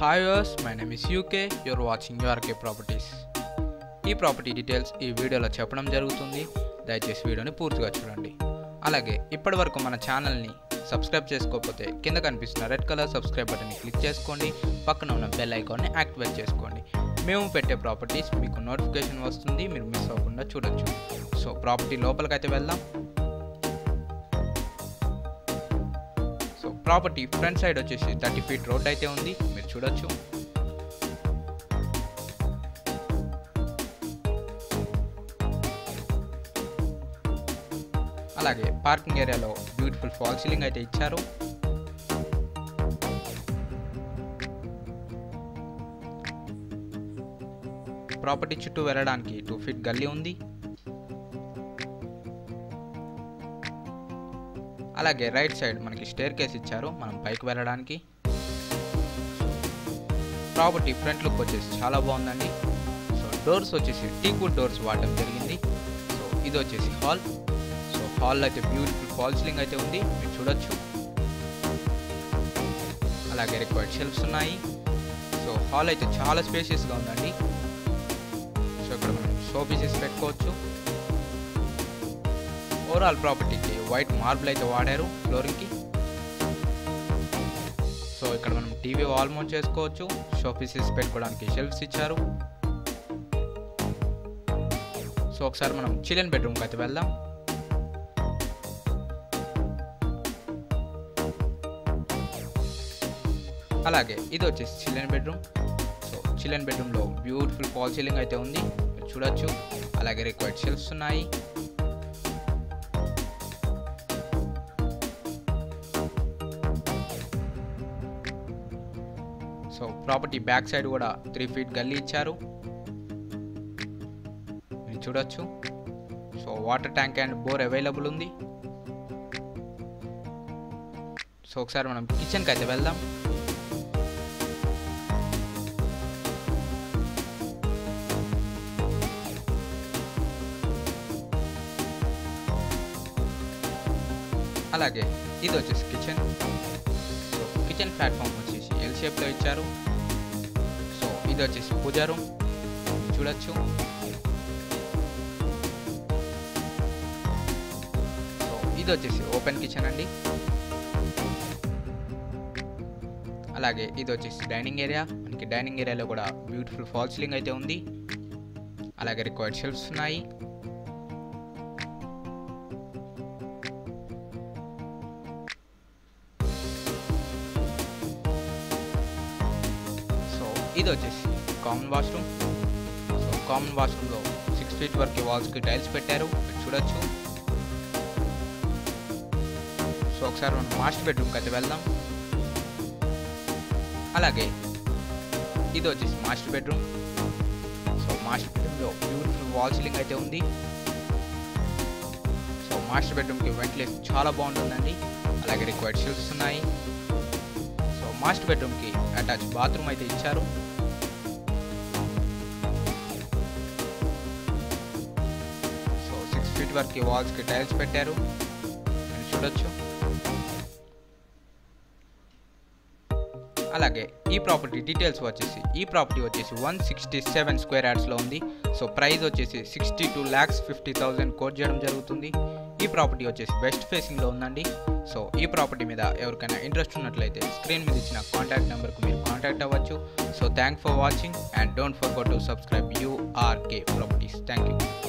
hi viewers my name is UK you're watching URK properties ఈ property details ఈ వీడియోలో చెప్పడం జరుగుతుంది దయచేసి వీడియోని పూర్తిగా చూడండి అలాగే ఇప్పటి వరకు మన ఛానల్ని సబ్స్క్రైబ్ చేసుకోకపోతే కింద కనిపిస్తున్న రెడ్ కలర్ సబ్స్క్రైబ్ బటన్ని క్లిక్ చేసుకోండి పక్కన ఉన్న బెల్ ఐకాన్ని యాక్టివేట్ చేసుకోండి మేము పెట్టే ప్రాపర్టీస్ మీకు నోటిఫికేషన్ వస్తుంది మీరు మిస్ అవ్వకుండా చూడొచ్చు సో ప్రాపర్టీ లోపలికైతే వెళ్దాం సో ప్రాపర్టీ ఫ్రంట్ సైడ్ వచ్చేసి థర్టీ ఫీట్ రోడ్ అయితే ఉంది మీరు చూడొచ్చు అలాగే పార్కింగ్ ఏరియాలో బ్యూటిఫుల్ ఫాల్ సీలింగ్ అయితే ఇచ్చారు ప్రాపర్టీ చుట్టూ వెళ్ళడానికి టూ ఫీట్ గల్లీ ఉంది అలాగే రైట్ సైడ్ మనకి స్టేర్ కేస్ ఇచ్చారు మనం పైకి వెళ్ళడానికి ప్రాపర్టీ ఫ్రంట్ లుక్ వచ్చేసి చాలా బాగుందండి సో డోర్స్ వచ్చేసి టీకుడ్ డోర్స్ వాడడం జరిగింది సో ఇది వచ్చేసి హాల్ సో హాల్లో అయితే బ్యూటిఫుల్ ఫాల్ సీలింగ్ అయితే ఉంది మీరు చూడొచ్చు అలాగే రిక్వైర్డ్ షెల్ఫ్స్ ఉన్నాయి సో హాల్ అయితే చాలా స్పేషియస్గా ఉందండి సో ఇక్కడ మనం షో పీసెస్ పెట్టుకోవచ్చు ఓవరాల్ ప్రాపర్టీకి వైట్ మార్బుల్ అయితే వాడారు ఫ్లోరింగ్కి సో ఇక్కడ మనం టీవీ వాల్ మౌంట్ చేసుకోవచ్చు షో పీసెస్ పెట్టుకోవడానికి షెల్ఫ్స్ ఇచ్చారు సో ఒకసారి మనం చిల్డ్రన్ బెడ్రూమ్కి అయితే వెళ్దాం అలాగే ఇది వచ్చేసి చిల్డ్రన్ బెడ్రూమ్ సో చిల్డ్రన్ బెడ్రూమ్లో బ్యూటిఫుల్ ఫాల్ సీలింగ్ అయితే ఉంది మీరు చూడొచ్చు అలాగే రిక్వైర్డ్ షెల్ఫ్స్ ఉన్నాయి సో ప్రాపర్టీ బ్యాక్ సైడ్ కూడా త్రీ ఫీట్ గల్లీ ఇచ్చారు మీరు చూడొచ్చు so water tank and bore available ఉంది సో ఒకసారి మనం కిచెన్కి అయితే వెళ్దాం అలాగే ఇది వచ్చేసి కిచెన్ సో కిచెన్ ప్లాట్ఫామ్ వచ్చేసి ఎల్ షేప్లో ఇచ్చారు సో ఇది వచ్చేసి పూజా రూమ్ చూడొచ్చు సో ఇది వచ్చేసి ఓపెన్ కిచెన్ అండి అలాగే ఇది వచ్చేసి డైనింగ్ ఏరియా మనకి డైనింగ్ ఏరియాలో కూడా బ్యూటిఫుల్ ఫాల్ సీలింగ్ అయితే ఉంది అలాగే రిక్వైర్డ్ షెల్ఫ్స్ ఉన్నాయి సో ఇది వచ్చేసి కామన్ వాష్రూమ్ సో కామన్ వాష్రూమ్లో సిక్స్ ఫీట్ వరకు వాల్స్కి టైల్స్ పెట్టారు మీరు చూడొచ్చు సో ఒకసారి మనం మాస్టర్ బెడ్రూమ్కి అయితే వెళ్దాం అలాగే ఇది వచ్చేసి మాస్టర్ బెడ్రూమ్ సో మాస్టర్ బెడ్రూమ్లో బ్యూటిఫుల్ వాల్ సీలింగ్ అయితే ఉంది సో మాస్టర్ బెడ్రూమ్కి వెంటిలేషన్ చాలా బాగుంటుందండి అలాగే రిక్వైర్డ్ షెల్ఫ్స్ ఉన్నాయి సో మాస్టర్ బెడ్రూమ్కి అటాచ్ బాత్రూమ్ అయితే ఇచ్చారు సో సిక్స్ ఫీట్ వరకు వాల్స్కి టైల్స్ పెట్టారు మీరు చూడొచ్చు అలాగే ఈ ప్రాపర్టీ డీటెయిల్స్ వచ్చేసి ఈ ప్రాపర్టీ వచ్చేసి వన్ సిక్స్టీ సెవెన్ స్క్వేర్ యార్డ్స్లో ఉంది సో ప్రైస్ వచ్చేసి sixty two lakhs fifty thousand quote చేయడం జరుగుతుంది ఈ ప్రాపర్టీ వచ్చేసి వెస్ట్ ఫేసింగ్లో ఉందండి సో ఈ ప్రాపర్టీ మీద ఎవరికైనా ఇంట్రెస్ట్ ఉన్నట్లయితే స్క్రీన్ మీద ఇచ్చిన కాంటాక్ట్ నెంబర్కు మీరు కాంటాక్ట్ అవ్వచ్చు so thank for watching and don't forgot to subscribe URK properties thank you